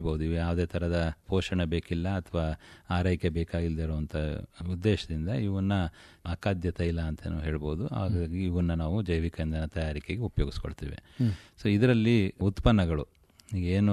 ಇಟ್ಬೋದು ಇವು ಯಾವುದೇ ಥರದ ಪೋಷಣೆ ಬೇಕಿಲ್ಲ ಅಥವಾ ಆರೈಕೆ ಬೇಕಾಗಿಲ್ಲದೆ ಇರುವಂಥ ಉದ್ದೇಶದಿಂದ ಇವನ್ನ ಅಖಾದ್ಯ ತೈಲ ಅಂತಲೂ ಹೇಳ್ಬೋದು ಹಾಗಾಗಿ ಇವನ್ನ ನಾವು ಜೈವಿಕ ಇಂಧನ ತಯಾರಿಕೆಗೆ ಉಪಯೋಗಿಸ್ಕೊಳ್ತೀವಿ ಸೊ ಇದರಲ್ಲಿ ಉತ್ಪನ್ನಗಳು ಏನು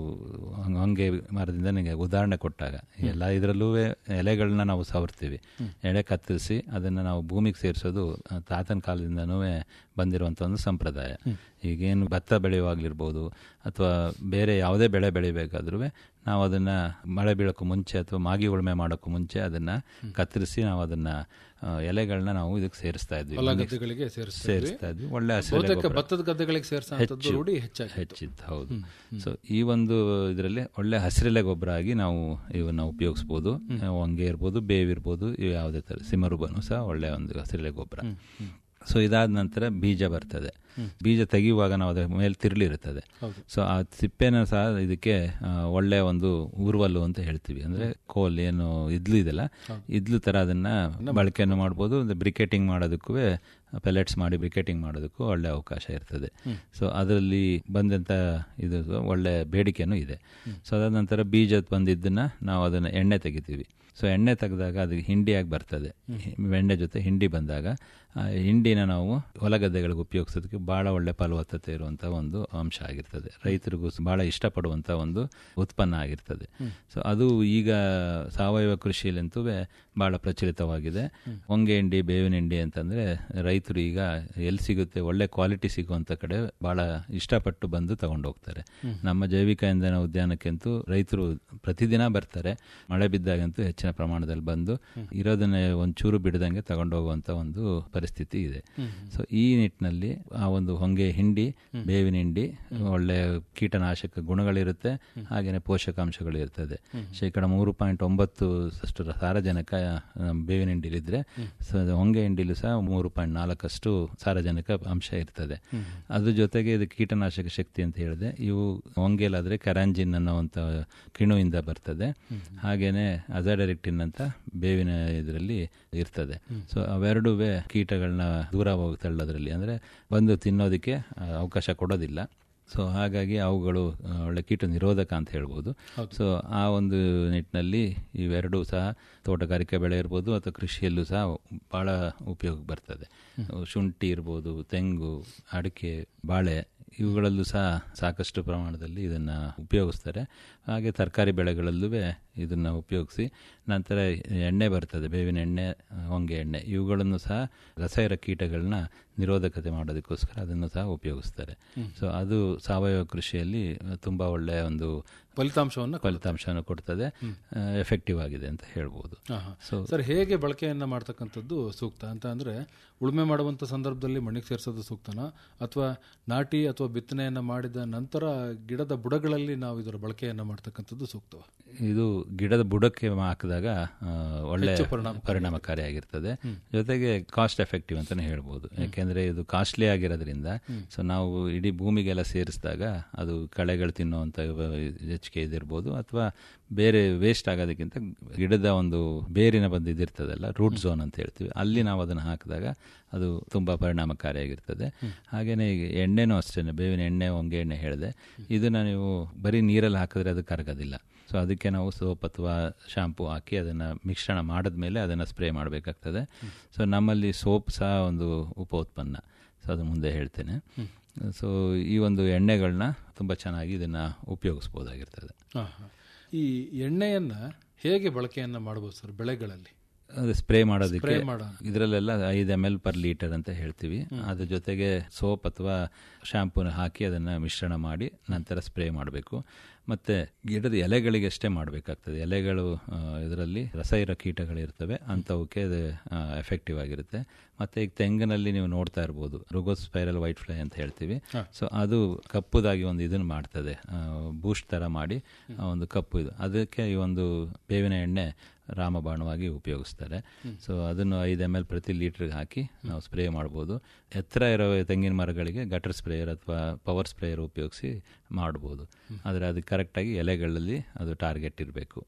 ಹೊಂಗೆ ಮರದಿಂದ ನನಗೆ ಉದಾಹರಣೆ ಕೊಟ್ಟಾಗ ಎಲ್ಲ ಇದರಲ್ಲೂ ಎಲೆಗಳನ್ನ ನಾವು ಸವರ್ತೀವಿ ಎಲೆ ಕತ್ತರಿಸಿ ಅದನ್ನು ನಾವು ಭೂಮಿಗೆ ಸೇರಿಸೋದು ತಾತನ ಕಾಲದಿಂದನೂ ಬಂದಿರುವಂಥ ಒಂದು ಸಂಪ್ರದಾಯ ಈಗೇನು ಭತ್ತ ಬೆಳೆಯುವಾಗಲಿರ್ಬೋದು ಅಥವಾ ಬೇರೆ ಯಾವುದೇ ಬೆಳೆ ಬೆಳಿಬೇಕಾದ್ರೂ ನಾವು ಅದನ್ನು ಮಳೆ ಬೀಳೋಕ್ಕೂ ಮುಂಚೆ ಅಥವಾ ಮಾಗಿ ಉಳುಮೆ ಮಾಡೋಕ್ಕೂ ಮುಂಚೆ ಅದನ್ನು ಕತ್ತರಿಸಿ ನಾವು ಅದನ್ನು ಎಲೆಗಳನ್ನ ನಾವು ಇದಕ್ಕೆ ಸೇರಿಸ್ತಾ ಇದ್ವಿ ಹೊಲ ಗದ್ದೆಗಳಿಗೆ ಸೇರಿಸ್ತಾ ಇದ್ವಿ. ಸೇರಿಸ್ತಾ ಇದ್ವಿ ಒಳ್ಳೆ ಹಸಿರು ಬಹುತೇಕ ಗೊಬ್ಬರ. ಭತ್ತದ ಗದ್ದೆಗಳಿಗೆ ಸೇರಿಸುವಂಥದ್ದು ರೂಢಿ ಹೆಚ್ಚಾಗಿ ಹೆಚ್ಚಿತ್ತು ಹೌದು ಸೊ ಈ ಒಂದು ಇದರಲ್ಲಿ ಒಳ್ಳೆ ಹಸಿರೆಲೆ ಗೊಬ್ಬರ ಆಗಿ ನಾವು ಇವನ್ನ ಉಪಯೋಗಿಸ್ಬೋದು ಹೊಂಗೆ ಇರ್ಬೋದು ಬೇವಿರ್ಬೋದು ಇವು ಯಾವುದೇ ಥರ ಸಿಮರುಬನು ಸಹ ಒಳ್ಳೆ ಒಂದು ಹಸಿರೆಲೆ ಗೊಬ್ಬರ ಸೊ ಇದಾದ ನಂತರ ಬೀಜ ಬರ್ತದೆ ಬೀಜ ತೆಗೆಯುವಾಗ ನಾವು ಅದರ ಮೇಲೆ ತಿರುಳಿರುತ್ತದೆ ಸೊ ಆ ಸಿಪ್ಪೆನ ಸಹ ಇದಕ್ಕೆ ಆ, ಒಳ್ಳೆ ಒಂದು ಊರ್ವಲ್ಲು ಅಂತ ಹೇಳ್ತೀವಿ ಅಂದ್ರೆ ಕೋಲ್ ಏನು ಇದ್ಲು ಇದೆಲ್ಲ ಇದ್ಲು ತರ ಅದನ್ನ ಬಳಕೆಯನ್ನು ಮಾಡ್ಬೋದು ಬ್ರಿಕೆಟಿಂಗ್ ಮಾಡೋದಕ್ಕೂ ಪೆಲೆಟ್ಸ್ ಮಾಡಿ ಬ್ರಿಕೆಟಿಂಗ್ ಮಾಡೋದಕ್ಕೂ ಒಳ್ಳೆ ಅವಕಾಶ ಇರ್ತದೆ ಸೊ ಅದರಲ್ಲಿ ಬಂದಂಥ ಇದು ಒಳ್ಳೆ ಬೇಡಿಕೆನೂ ಇದೆ ಸೊ ಅದಾದ ನಂತರ ಬೀಜ ಬಂದಿದ್ದನ್ನ ನಾವು ಅದನ್ನು ಎಣ್ಣೆ ತೆಗಿತೀವಿ ಸೊ ಎಣ್ಣೆ ತೆಗೆದಾಗ ಅದು ಹಿಂಡಿಯಾಗಿ ಬರ್ತದೆ ಎಣ್ಣೆ ಜೊತೆ ಹಿಂಡಿ ಬಂದಾಗ ಆ ಹಿಂಡಿನ ನಾವು ಹೊಲಗದ್ದೆಗಳಿಗೆ ಉಪಯೋಗಿಸೋದಕ್ಕೆ ಭಾಳ ಒಳ್ಳೆ ಫಲವತ್ತತೆ ಇರುವಂಥ ಒಂದು ಅಂಶ ಆಗಿರ್ತದೆ ರೈತರಿಗೂ ಸ- ಭಾಳ ಇಷ್ಟಪಡುವಂಥ ಒಂದು ಉತ್ಪನ್ನ ಆಗಿರ್ತದೆ ಸೊ ಅದು ಈಗ ಸಾವಯವ ಕೃಷಿಯಲ್ಲಂತೂ ಭಾಳ ಪ್ರಚಲಿತವಾಗಿದೆ ಹೊಂಗೆ ಹಿಂಡಿ ಬೇವಿನ ಹಿಂಡಿ ಅಂತಂದರೆ ರೈತರು ಈಗ ಎಲ್ಲಿ ಸಿಗುತ್ತೆ ಒಳ್ಳೆ ಕ್ವಾಲಿಟಿ ಸಿಗುವಂಥ ಕಡೆ ಭಾಳ ಇಷ್ಟಪಟ್ಟು ಬಂದು ತಗೊಂಡು ಹೋಗ್ತಾರೆ ನಮ್ಮ ಜೈವಿಕ ಇಂಧನ ಉದ್ಯಾನಕ್ಕಂತೂ ರೈತರು ಪ್ರತಿದಿನ ಬರ್ತಾರೆ ಮಳೆ ಬಿದ್ದಾಗಂತೂ ಹೆಚ್ಚಿನ ಪ್ರಮಾಣದಲ್ಲಿ ಬಂದು ಇರೋದನ್ನೇ ಒಂಚೂರು ಬಿಡದಂಗೆ ತಗೊಂಡು ಹೋಗುವಂಥ ಒಂದು ಪರಿಸ್ಥಿತಿ ಇದೆ ಸೊ ಈ ನಿಟ್ಟಿನಲ್ಲಿ ಆ ಒಂದು ಹೊಂಗೆ ಹಿಂಡಿ ಬೇವಿನ ಹಿಂಡಿ ಒಳ್ಳೆ ಕೀಟನಾಶಕ ಗುಣಗಳಿರುತ್ತೆ ಹಾಗೆಯೇ ಪೋಷಕಾಂಶಗಳು ಇರ್ತದೆ ಶೇಕಡ ಮೂರು ಪಾಯಿಂಟ್ ಒಂಬತ್ತು ಅಷ್ಟು ಸಾರಜನಕ ಆ, ಬೇವಿನ ಹಿಂಡಿಲಿದ್ರೆ ಸೊ ಅದು ಹೊಂಗೆ ಹಿಂಡಿಲು ಸಹ ಮೂರು ಪಾಯಿಂಟ್ ನಾಲ್ಕಷ್ಟು ಸಾರಜನಕ ಅಂಶ ಇರ್ತದೆ ಅದ್ರ ಜೊತೆಗೆ ಇದು ಕೀಟನಾಶಕ ಶಕ್ತಿ ಅಂತ ಹೇಳಿದೆ ಇವು ಹೊಂಗೆಲಾದ್ರೆ ಕರಾಂಜಿನ್ ಅನ್ನುವಂಥ ಕಿಣುವಿಂದ ಬರ್ತದೆ ಹಾಗೇನೆ ಅಜಾಡರಿಕ್ಟಿನ್ ಅಂತ ಬೇವಿನ ಇದರಲ್ಲಿ ಇರ್ತದೆ ಸೊ ಅವೆರಡೂ ಕೀಟಗಳನ್ನ ದೂರ ಹೋಗಿ ತಳ್ಳೋದ್ರಲ್ಲಿ ಅಂದ್ರೆ ಬಂದು ತಿನ್ನೋದಕ್ಕೆ ಆ, ಅವಕಾಶ ಕೊಡೋದಿಲ್ಲ ಸೊ ಹಾಗಾಗಿ ಅವುಗಳು ಆ, ಒಳ್ಳೆ ಕೀಟ ನಿರೋಧಕ ಅಂತ ಹೇಳ್ಬೋದು ಸೊ ಆ ಒಂದು ನಿಟ್ಟಿನಲ್ಲಿ ಇವೆರಡೂ ಸಹ ತೋಟಗಾರಿಕೆ ಬೆಳೆ ಇರ್ಬೋದು ಅಥವಾ ಕೃಷಿಯಲ್ಲೂ ಸಹ ಭಾಳ ಉಪಯೋಗಕ್ಕೆ ಬರ್ತದೆ ಶುಂಠಿ ಇರ್ಬೋದು ತೆಂಗು ಅಡಿಕೆ ಬಾಳೆ ಇವುಗಳಲ್ಲೂ ಸಹ ಸಾಕಷ್ಟು ಪ್ರಮಾಣದಲ್ಲಿ ಇದನ್ನು ಉಪಯೋಗಿಸ್ತಾರೆ ಹಾಗೆ ತರಕಾರಿ ಬೆಳೆಗಳಲ್ಲೂ ಇದನ್ನು ಉಪಯೋಗಿಸಿ ನಂತರ ಎಣ್ಣೆ ಬರ್ತದೆ ಬೇವಿನ ಎಣ್ಣೆ ಹೊಂಗೆ ಎಣ್ಣೆ ಇವುಗಳನ್ನು ಸಹ ರಸಾಯನ ಕೀಟಗಳನ್ನ ನಿರೋಧಕತೆ ಮಾಡೋದಕ್ಕೋಸ್ಕರ ಅದನ್ನು ಸಹ ಉಪಯೋಗಿಸ್ತಾರೆ ಸೊ ಅದು ಸಾವಯವ ಕೃಷಿಯಲ್ಲಿ ತುಂಬ ಒಳ್ಳೆಯ ಒಂದು ಫಲಿತಾಂಶವನ್ನ ಫಲಿತಾಂಶವನ್ನು ಕೊಡ್ತದೆ ಎಫೆಕ್ಟಿವ್ ಆಗಿದೆ ಅಂತ ಹೇಳ್ಬೋದು ಆಹಾ. ಸೊ ಸರ್ ಹೇಗೆ ಬಳಕೆಯನ್ನ ಮಾಡ್ತಕ್ಕಂಥದ್ದು ಸೂಕ್ತ ಅಂತ ಅಂದ್ರೆ ಉಳುಮೆ ಮಾಡುವಂತ ಸಂದರ್ಭದಲ್ಲಿ ಮಣ್ಣಿಗೆ ಸೇರಿಸೋದು ಸೂಕ್ತನಾ ಅಥವಾ ನಾಟಿ ಅಥವಾ ಬಿತ್ತನೆಯನ್ನ ಮಾಡಿದ ನಂತರ ಗಿಡದ ಬುಡಗಳಲ್ಲಿ ನಾವು ಇದರ ಬಳಕೆಯನ್ನ ಮಾಡ್ತಕ್ಕಂಥದ್ದು ಸೂಕ್ತವ ಇದು ಗಿಡದ ಬುಡಕ್ಕೆ ಹಾಕಿದಾಗ ಆ, ಒಳ್ಳೆ ಹೆಚ್ಚು ಪರಿಣಾಮಕಾರಿ. ಪರಿಣಾಮಕಾರಿಯಾಗಿರ್ತದೆ ಜೊತೆಗೆ ಕಾಸ್ಟ್ ಎಫೆಕ್ಟಿವ್ ಅಂತಾನೆ ಹೇಳ್ಬೋದು ಯಾಕೆಂದ್ರೆ ಇದು ಕಾಸ್ಟ್ಲಿ ಆಗಿರೋದ್ರಿಂದ ಸೊ ನಾವು ಇಡೀ ಭೂಮಿಗೆಲ್ಲ ಸೇರಿಸಿದಾಗ ಅದು ಕಳೆಗಳು ತಿನ್ನುವಂಥ ಹೆಚ್ಚಿಗೆ ಇದಿರ್ಬೋದು ಅಥವಾ ಬೇರೆ ವೇಸ್ಟ್ ಆಗೋದಕ್ಕಿಂತ ಗಿಡದ ಒಂದು ಬೇರಿನ ಬಂದು ಇದಿರ್ತದಲ್ಲ ರೂಟ್ ಝೋನ್ ಅಂತ ಹೇಳ್ತೀವಿ ಅಲ್ಲಿ ನಾವು ಅದನ್ನು ಹಾಕಿದಾಗ ಅದು ತುಂಬ ಪರಿಣಾಮಕಾರಿಯಾಗಿರ್ತದೆ ಹಾಗೆಯೇ ಈಗ ಎಣ್ಣೆನೂ ಅಷ್ಟೇ ಬೇವಿನ ಎಣ್ಣೆ ಹೊಂಗೆ ಎಣ್ಣೆ ಹೇಳಿದೆ ಇದನ್ನು ನೀವು ಬರೀ ನೀರಲ್ಲಿ ಹಾಕಿದ್ರೆ ಅದು ಕರಗೋದಿಲ್ಲ ಸೊ ಅದಕ್ಕೆ ನಾವು ಸೋಪ್ ಅಥವಾ ಶಾಂಪೂ ಹಾಕಿ ಅದನ್ನು ಮಿಶ್ರಣ ಮಾಡಿದ್ಮೇಲೆ ಅದನ್ನು ಸ್ಪ್ರೇ ಮಾಡಬೇಕಾಗ್ತದೆ ಸೊ ನಮ್ಮಲ್ಲಿ ಸೋಪ್ ಸಹ ಒಂದು ಉಪ ಉತ್ಪನ್ನ ಸೊ ಅದು ಮುಂದೆ ಹೇಳ್ತೇನೆ ಸೊ ಈ ಒಂದು ಎಣ್ಣೆಗಳನ್ನ ತುಂಬ ಚೆನ್ನಾಗಿ ಇದನ್ನು ಉಪಯೋಗಿಸ್ಬೋದಾಗಿರ್ತದೆ ಆಹಾ. ಈ ಎಣ್ಣೆಯನ್ನ ಹೇಗೆ ಬಳಕೆಯನ್ನ ಮಾಡಬಹುದು ಸರ್ ಬೆಳೆಗಳಲ್ಲಿ ಅದು ಸ್ಪ್ರೇ ಮಾಡೋದಕ್ಕೆ ಸ್ಪ್ರೇ ಮಾಡೋ ಇದರಲ್ಲೆಲ್ಲ ಐದು ಎಮ್ ಎಲ್ ಪರ್ ಲೀಟರ್ ಅಂತ ಹೇಳ್ತೀವಿ ಅದ್ರ ಜೊತೆಗೆ ಸೋಪ್ ಅಥವಾ ಶಾಂಪೂನ ಹಾಕಿ ಅದನ್ನು ಮಿಶ್ರಣ ಮಾಡಿ ನಂತರ ಸ್ಪ್ರೇ ಮಾಡಬೇಕು ಮತ್ತು ಗಿಡದ ಎಲೆಗಳಿಗೆ ಅಷ್ಟೇ ಮಾಡಬೇಕಾಗ್ತದೆ ಎಲೆಗಳು ಇದರಲ್ಲಿ ರಸಾಯನ ಕೀಟಗಳಿರ್ತವೆ ಅಂಥವಕ್ಕೆ ಅದು ಎಫೆಕ್ಟಿವ್ ಆಗಿರುತ್ತೆ ಮತ್ತು ಈಗ ತೆಂಗಿನಲ್ಲಿ ನೀವು ನೋಡ್ತಾ ಇರ್ಬೋದು ರುಗೋಸ್ ಸ್ಪೈರಲ್ ವೈಟ್ ಫ್ಲೈ ಅಂತ ಹೇಳ್ತೀವಿ ಸೊ ಅದು ಕಪ್ಪುದಾಗಿ ಒಂದು ಇದನ್ನು ಮಾಡ್ತದೆ ಬೂಸ್ಟ್ ಥರ ಮಾಡಿ ಆ ಒಂದು ಕಪ್ಪು ಇದು ಅದಕ್ಕೆ ಈ ಒಂದು ಬೇವಿನ ಎಣ್ಣೆ ರಾಮಬಾಣವಾಗಿ ಉಪಯೋಗಿಸ್ತಾರೆ ಸೊ ಅದನ್ನು ಐದು ಎಮ್ ಎಲ್ ಪ್ರತಿ ಲೀಟ್ರಿಗೆ ಹಾಕಿ ನಾವು ಸ್ಪ್ರೇ ಮಾಡ್ಬೋದು ಎತ್ತರ ಇರೋ ತೆಂಗಿನ ಮರಗಳಿಗೆ ಗಟರ್ ಸ್ಪ್ರೇಯರ್ ಅಥವಾ ಪವರ್ ಸ್ಪ್ರೇಯರ್ ಉಪಯೋಗಿಸಿ ಮಾಡ್ಬೋದು ಆದರೆ ಅದು ಕರೆಕ್ಟಾಗಿ ಎಲೆಗಳಲ್ಲಿ ಅದು ಟಾರ್ಗೆಟ್ ಇರಬೇಕು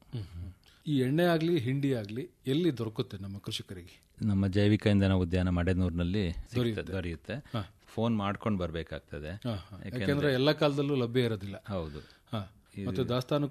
ಈ ಎಣ್ಣೆ ಆಗ್ಲಿ ಹಿಂಡಿ ಆಗ್ಲಿ ಎಲ್ಲಿ ದೊರಕುತ್ತೆ ನಮ್ಮ ಕೃಷಿಕರಿಗೆ ನಮ್ಮ ಜೈವಿಕ ಇಂಧನ ಉದ್ಯಾನ ಮಡೆನೂರಿನಲ್ಲಿ ಸಿಗ್ತದೆ, ದೊರೆಯುತ್ತೆ ಫೋನ್ ಮಾಡ್ಕೊಂಡು ಬರಬೇಕಾಗ್ತದೆ ಆಹಾ. ಯಾಕೆಂದ್ರೆ ಎಲ್ಲ ಕಾಲದಲ್ಲೂ ಲಭ್ಯ ಇರೋದಿಲ್ಲ ಹೌದು ಹಾ. ಮತ್ತೆ ದಾಸ್ತಾನು